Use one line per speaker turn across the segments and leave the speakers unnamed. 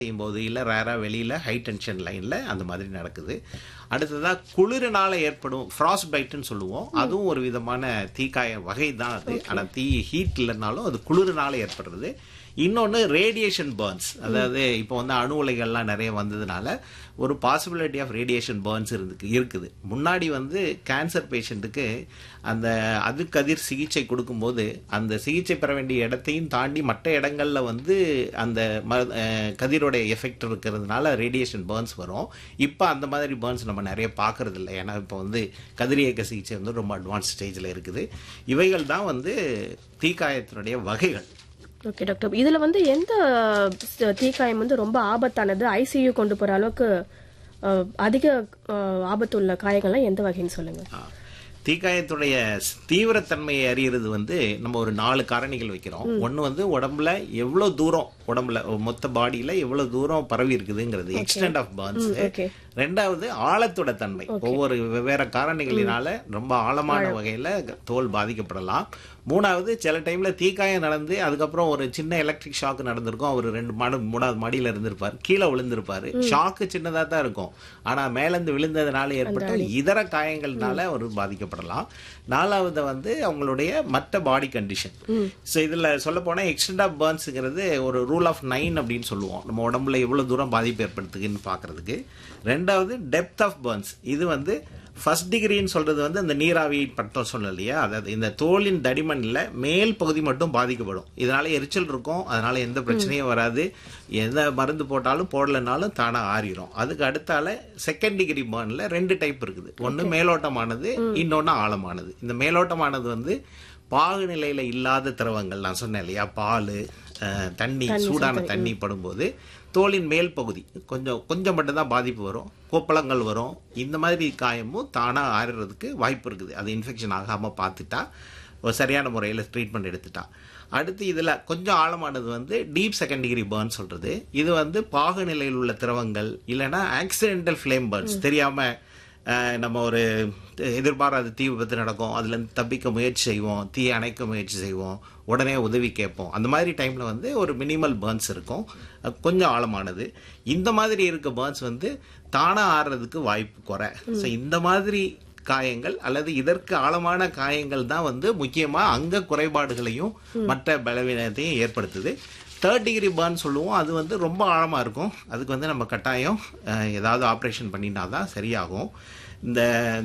செய்யும்போது இல்லை ரேராக வெளியில் ஹை டென்ஷன் லைனில் அந்த மாதிரி நடக்குது அடுத்ததாக குளிரினால ஏற்படும் ஃப்ராஸ்ட் பைட்டுன்னு சொல்லுவோம் அதுவும் ஒரு விதமான தீக்காய வகை தான் அது ஆனால் தீ ஹீட் இல்லைனாலும் அது குளிரினால ஏற்படுறது இன்னொன்று ரேடியேஷன் பர்ன்ஸ் அதாவது இப்போ வந்து அணு உலைகள்லாம் நிறைய வந்ததுனால ஒரு பாசிபிலிட்டி ஆஃப் ரேடியேஷன் பர்ன்ஸ் இருக்கு இருக்குது முன்னாடி வந்து கேன்சர் பேஷண்ட்டுக்கு அந்த அது கதிர் சிகிச்சை கொடுக்கும்போது அந்த சிகிச்சை பெற வேண்டிய இடத்தையும் தாண்டி மற்ற இடங்கள்ல வந்து அந்த ம- அஹ் கதிரோட எஃபெக்ட் இருக்கிறதுனால ரேடியேஷன் பர்ன்ஸ் வரும் இப்போ அந்த மாதிரி பர்ன்ஸ் நம்ம நிறைய பார்க்கறது இல்லை ஏன்னா இப்போ வந்து கதிரியக்க சிகிச்சை வந்து ரொம்ப அட்வான்ஸ் ஸ்டேஜில் இருக்குது இவைகள் தான் வந்து தீக்காயத்தினுடைய வகைகள்
ஓகே டாக்டர் இதுல வந்து எந்த ஸ்- தீக்காயம் வந்து ரொம்ப ஆபத்தானது ஐசியூ கொண்டு போற அளவுக்கு அஹ், அதிக அஹ், ஆபத்துள்ள காயங்கள்லாம் எந்த வகைன்னு சொல்லுங்க
ஆ. தீக்காயத்துடைய ஸ்- தீவிரத்தன்மையை அறியறது வந்து நம்ம ஒரு நாலு காரணிகள் வைக்கிறோம் ஒன்று வந்து உடம்புல எவ்வளோ தூரம் உடம்புல மொத்த பாடியில எவ்வளவு தூரம் பரவி இருக்குதுங்கிறது எக்ஸ்டென்ட் ஆஃப் பர்ன்ஸ்
ஓகே
ரெண்டாவது ஆழத்தோட தன்மை ஒவ்வொரு வெவ்வேறு காரணிகளினால ரொம்ப ஆழமான வகையில தோல் பாதிக்கப்படலாம் மூணாவது சில டைம்ல தீக்காயம் நடந்து அதுக்கப்புறம் ஒரு சின்ன எலக்ட்ரிக் ஷாக் நடந்திருக்கும் அவர் ரெண்டு மாடு மூணாவது மாடியில இருந்திருப்பார் கீழே விழுந்திருப்பாரு ஷாக்கு சின்னதா தான் இருக்கும் ஆனா மேலேந்து விழுந்ததுனால ஏற்பட்ட இதர காயங்கள்னால அவர் பாதிக்கப்படலாம் நாலாவது வந்து அவங்களுடைய மற்ற பாடி கண்டிஷன் ஸோ இதுல சொல்ல போனா எக்ஸ்டெண்ட் ஆஃப் பர்ன்ஸுங்கிறது ஒரு ரூல் ஆஃப் நைன் அப்படின்னு சொல்லுவோம் நம்ம உடம்புல எவ்வளவு தூரம் பாதிப்பு ஏற்படுத்துதுன்னு பார்க்கிறதுக்கு ரெண்டாவது டெப்த் ஆஃப் பர்ன்ஸ் இது வந்து ஃபர்ஸ்ட் டிகிரின்னு சொல்றது வந்து அந்த நீராவி பட்டம் சொன்னோம் இல்லையா அதாவது இந்த தோலின் தடிமன்ல மேல் பகுதி மட்டும் பாதிக்கப்படும் இதனால எரிச்சல் இருக்கும் அதனால எந்த பிரச்சனையும் வராது எந்த மருந்து போட்டாலும் போடலைனாலும் தானா ஆறிடும் அதுக்கு அடுத்தால செகண்ட் டிகிரி பர்ன்ல ரெண்டு டைப் இருக்குது ஒன்று மேலோட்டமானது இன்னொன்று ஆழமானது இந்த மேலோட்டமானது வந்து பாகு நிலையில இல்லாத திரவங்கள் நான் சொன்னேன் இல்லையா பால் தண்ணி சூடான தண்ணி படும்போது தோலின் மேல் பகுதி கொஞ்சம் கொஞ்சம் மட்டும்தான் பாதிப்பு வரும் கொப்பளங்கள் வரும் இந்த மாதிரி காயமும் தானா ஆறுறதுக்கு வாய்ப்பு இருக்குது அது இன்ஃபெக்ஷன் ஆகாம பார்த்துட்டா ஒரு சரியான முறையில் ட்ரீட்மெண்ட் எடுத்துட்டா அடுத்து இதில் கொஞ்சம் ஆழமானது வந்து டீப் செகண்ட் டிகிரி பர்ன் சொல்றது இது வந்து பாகு நிலையில் உள்ள திரவங்கள் இல்லைன்னா ஆக்சிடென்டல் ஃப்ளேம் பர்ன்ஸ் தெரியாம அஹ், நம்ம ஒரு எதிர்பாராத தீ விபத்து நடக்கும் அதுல இருந்து தப்பிக்க முயற்சி செய்வோம் தீ அணைக்க முயற்சி செய்வோம் உடனே உதவி கேட்போம் அந்த மாதிரி டைம்ல வந்து ஒரு மினிமல் பர்ன்ஸ் இருக்கும் அது கொஞ்சம் ஆழமானது இந்த மாதிரி இருக்க பர்ன்ஸ் வந்து தானா ஆறுறதுக்கு வாய்ப்பு குறை ஸோ இந்த மாதிரி காயங்கள் அல்லது இதற்கு ஆழமான காயங்கள் தான் வந்து முக்கியமா அங்க குறைபாடுகளையும் மற்ற பலவீனத்தையும் ஏற்படுத்துது தேர்ட் டிகிரி பர்ன் சொல்லுவோம் அது வந்து ரொம்ப ஆழமா இருக்கும் அதுக்கு வந்து நம்ம கட்டாயம் அஹ், ஏதாவது ஆப்ரேஷன் பண்ணினா தான் சரியாகும் இந்த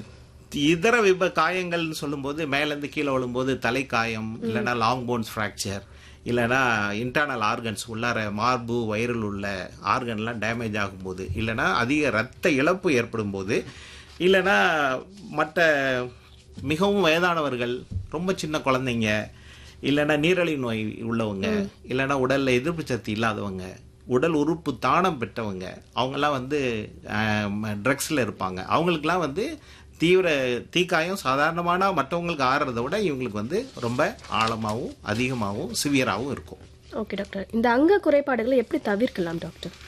இதர விப காயங்கள்னு சொல்லும்போது மேலேருந்து கீழே விழும்போது தலைக்காயம் இல்லைன்னா லாங் போன்ஸ் ஃப்ராக்சர் இல்லைன்னா இன்டர்னல் ஆர்கன்ஸ் உள்ளார மார்பு வயிறில் உள்ள ஆர்கன்லாம் டேமேஜ் ஆகும்போது இல்லைன்னா அதிக ரத்த இழப்பு ஏற்படும் போது இல்லைன்னா மற்ற மிகவும் வயதானவர்கள் ரொம்ப சின்ன குழந்தைங்க இல்லைன்னா நீரழிவு நோய் உள்ளவங்க இல்லைன்னா உடல்ல எதிர்ப்பு சக்தி இல்லாதவங்க உடல் உறுப்பு தானம் பெற்றவங்க அவங்கெல்லாம் வந்து ட்ரக்ஸில் இருப்பாங்க அவங்களுக்குலாம் வந்து தீவிர தீக்காயம் சாதாரணமான மற்றவங்களுக்கு ஆறுறதை விட இவங்களுக்கு வந்து ரொம்ப ஆழமாகவும் அதிகமாகவும் சிவியராகவும் இருக்கும்
ஓகே டாக்டர் இந்த அங்க குறைபாடுகளை எப்படி தவிர்க்கலாம் டாக்டர்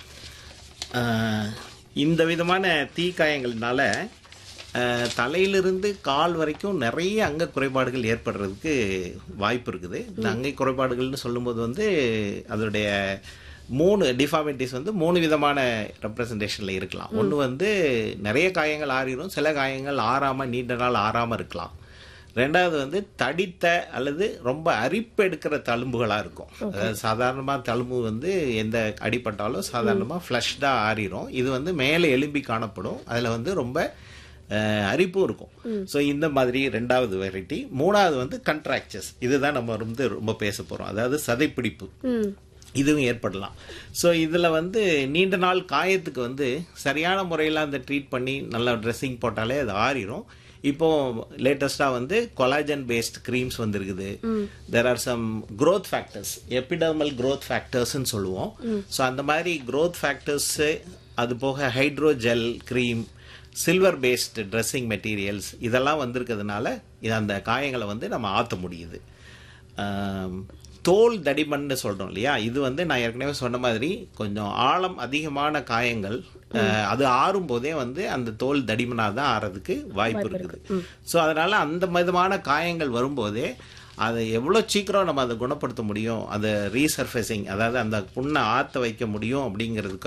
ஆஹ் இந்த விதமான தீக்காயங்கள்னால ஆஹ் தலையிலிருந்து கால் வரைக்கும் நிறைய அங்க குறைபாடுகள் ஏற்படுறதுக்கு வாய்ப்பு இருக்குது இந்த அங்கை குறைபாடுகள்னு சொல்லும்போது வந்து அதோடைய மூணு டிஃபார்மிட்டிஸ் வந்து மூணு விதமான ரெப்ரசன்டேஷன்ல இருக்கலாம் ஒன்று வந்து நிறைய காயங்கள் ஆறிடும் சில காயங்கள் ஆறாம நீண்ட நாள் ஆறாம இருக்கலாம் ரெண்டாவது வந்து தடித்த அல்லது ரொம்ப அரிப்பு எடுக்கிற தழும்புகளா இருக்கும் அதாவது சாதாரணமா தழும்பு வந்து எந்த அடிபட்டாலும் சாதாரணமா ஃப்ளஷ்டா ஆறிடும் இது வந்து மேலே எலும்பி காணப்படும் அதுல வந்து ரொம்ப அஹ், அரிப்பும் இருக்கும் ஸோ இந்த மாதிரி ரெண்டாவது வெரைட்டி மூணாவது வந்து கண்ட்ராக்சர்ஸ் இதுதான் நம்ம வந்து ரொம்ப பேச போறோம் அதாவது சதைப்பிடிப்பு
ம்
இதுவும் ஏற்படலாம் ஸோ இதில் வந்து நீண்ட நாள் காயத்துக்கு வந்து சரியான முறையில் அந்த ட்ரீட் பண்ணி நல்லா ட்ரெஸ்ஸிங் போட்டாலே அது ஆறிடும் இப்போ லேட்டஸ்டாக வந்து கொலாஜன் பேஸ்ட் க்ரீம்ஸ் வந்திருக்குது there are some growth factors epidermal growth ஃபேக்டர்ஸ்னு சொல்லுவோம் ஸோ அந்த மாதிரி growth ஃபேக்டர்ஸு அது போக hydrogel cream silver paste dressing materials இதெல்லாம் வந்திருக்கிறதுனால இது அந்த காயங்களை வந்து நம்ம ஆற்ற முடியுது ஆம், தோல் தடிமன்னு சொல்றோம் இல்லையா இது வந்து நான் ஏற்கனவே சொன்ன மாதிரி கொஞ்சம் ஆழம் அதிகமான காயங்கள் அஹ், அது ஆறும் போதே வந்து அந்த தோல் தடிமனா தான் ஆறதுக்கு வாய்ப்பு இருக்குது ஸோ அதனால அந்த விதமான காயங்கள் வரும்போதே அதை எவ்வளோ சீக்கிரம் நம்ம அதை குணப்படுத்த முடியும் அதை ரீசர்ஃபேசிங் அதாவது அந்த புண்ணை ஆற்ற வைக்க முடியும் அப்படிங்கிறதுக்கு